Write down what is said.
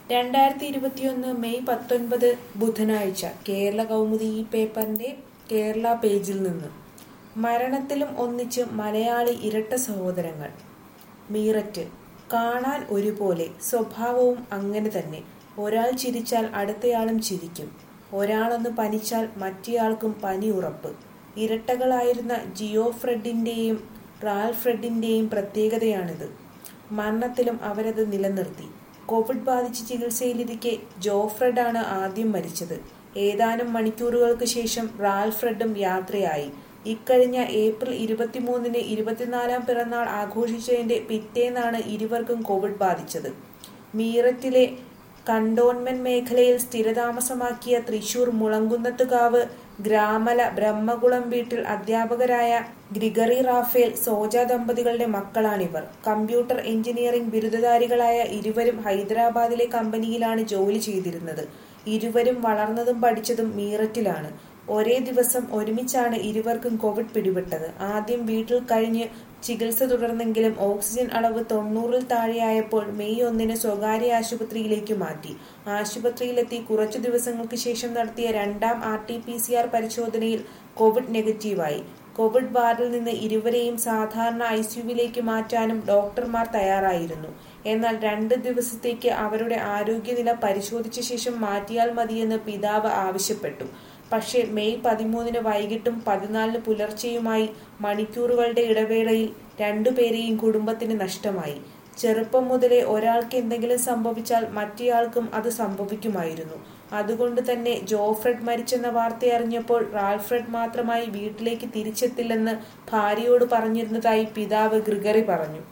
രണ്ടായിരത്തി ഇരുപത്തിയൊന്ന് മെയ് പത്തൊൻപത് ബുധനാഴ്ച കേരള കൗമുദി ഈ പേപ്പറിന്റെ കേരള പേജിൽ നിന്ന് മരണത്തിലും ഒന്നിച്ച് മലയാളി ഇരട്ട സഹോദരങ്ങൾ മീററ്റ് കാണാൻ ഒരുപോലെ സ്വഭാവവും അങ്ങനെ തന്നെ ഒരാൾ ചിരിച്ചാൽ അടുത്തയാളും ചിരിക്കും ഒരാളൊന്ന് പനിച്ചാൽ മറ്റേയാൾക്കും പനി ഉറപ്പ് ഇരട്ടകളായിരുന്ന ജിയോ ഫ്രെഡിന്റെയും റാൽഫ് ഫ്രെഡിന്റെയും പ്രത്യേകതയാണിത് മരണത്തിലും അവരത് നിലനിർത്തി കോവിഡ് ബാധിച്ച് ചികിത്സയിലിരിക്കെ ജോഫ്രഡാണ് ആദ്യം മരിച്ചത് ഏതാനും മണിക്കൂറുകൾക്ക് ശേഷം റാൽഫ്രഡും യാത്രയായി ഇക്കഴിഞ്ഞ ഏപ്രിൽ ഇരുപത്തിമൂന്നിന് ഇരുപത്തിനാലാം പിറന്നാൾ ആഘോഷിച്ചതിന്റെ പിറ്റേന്നാണ് ഇരുവർക്കും കോവിഡ് ബാധിച്ചത് മീററ്റിലെ കണ്ടോൺമെന്റ് മേഖലയിൽ സ്ഥിരതാമസമാക്കിയ തൃശൂർ മുളങ്കുന്നത്തുകാവ് ഗ്രാമല ബ്രഹ്മകുളം വീട്ടിൽ അധ്യാപകരായ ഗ്രിഗറി റാഫേൽ സോജ ദമ്പതികളുടെ മക്കളാണിവർ കമ്പ്യൂട്ടർ എഞ്ചിനീയറിംഗ് ബിരുദധാരികളായ ഇരുവരും ഹൈദരാബാദിലെ കമ്പനിയിലാണ് ജോലി ചെയ്തിരുന്നത് ഇരുവരും വളർന്നതും പഠിച്ചതും മീററ്റിലാണ് ഒരേ ദിവസം ഒരുമിച്ചാണ് ഇരുവർക്കും കോവിഡ് പിടിപെട്ടത് ആദ്യം വീട്ടിൽ കഴിഞ്ഞ് ചികിത്സ തുടർന്നെങ്കിലും ഓക്സിജൻ അളവ് തൊണ്ണൂറിൽ താഴെയായപ്പോൾ മെയ് ഒന്നിന് സ്വകാര്യ ആശുപത്രിയിലേക്ക് മാറ്റി ആശുപത്രിയിലെത്തി കുറച്ചു ദിവസങ്ങൾക്ക് ശേഷം നടത്തിയ രണ്ടാം R T P C R പരിശോധനയിൽ കോവിഡ് നെഗറ്റീവായി കോവിഡ് വാർഡിൽ നിന്ന് ഇരുവരെയും സാധാരണ ഐ സിയുവിലേക്ക് മാറ്റാനും ഡോക്ടർമാർ തയ്യാറായിരുന്നു എന്നാൽ രണ്ട് ദിവസത്തേക്ക് അവരുടെ ആരോഗ്യനില പരിശോധിച്ച ശേഷം മാറ്റിയാൽ മതിയെന്ന് പിതാവ് ആവശ്യപ്പെട്ടു പക്ഷേ മെയ് പതിമൂന്നിന് വൈകിട്ടും പതിനാലിന് പുലർച്ചെയുമായി മണിക്കൂറുകളുടെ ഇടവേളയിൽ രണ്ടുപേരെയും കുടുംബത്തിന് നഷ്ടമായി ചെറുപ്പം മുതലേ ഒരാൾക്ക് എന്തെങ്കിലും സംഭവിച്ചാൽ മറ്റേയാൾക്കും അത് സംഭവിക്കുമായിരുന്നു അതുകൊണ്ട് തന്നെ ജോഫ്രഡ് മരിച്ചെന്ന വാർത്ത അറിഞ്ഞപ്പോൾ റാൽഫ്രഡ് മാത്രമായി വീട്ടിലേക്ക് തിരിച്ചെത്തില്ലെന്ന് ഭാര്യയോട് പറഞ്ഞിരുന്നതായി പിതാവ് ഗ്രിഗറി പറഞ്ഞു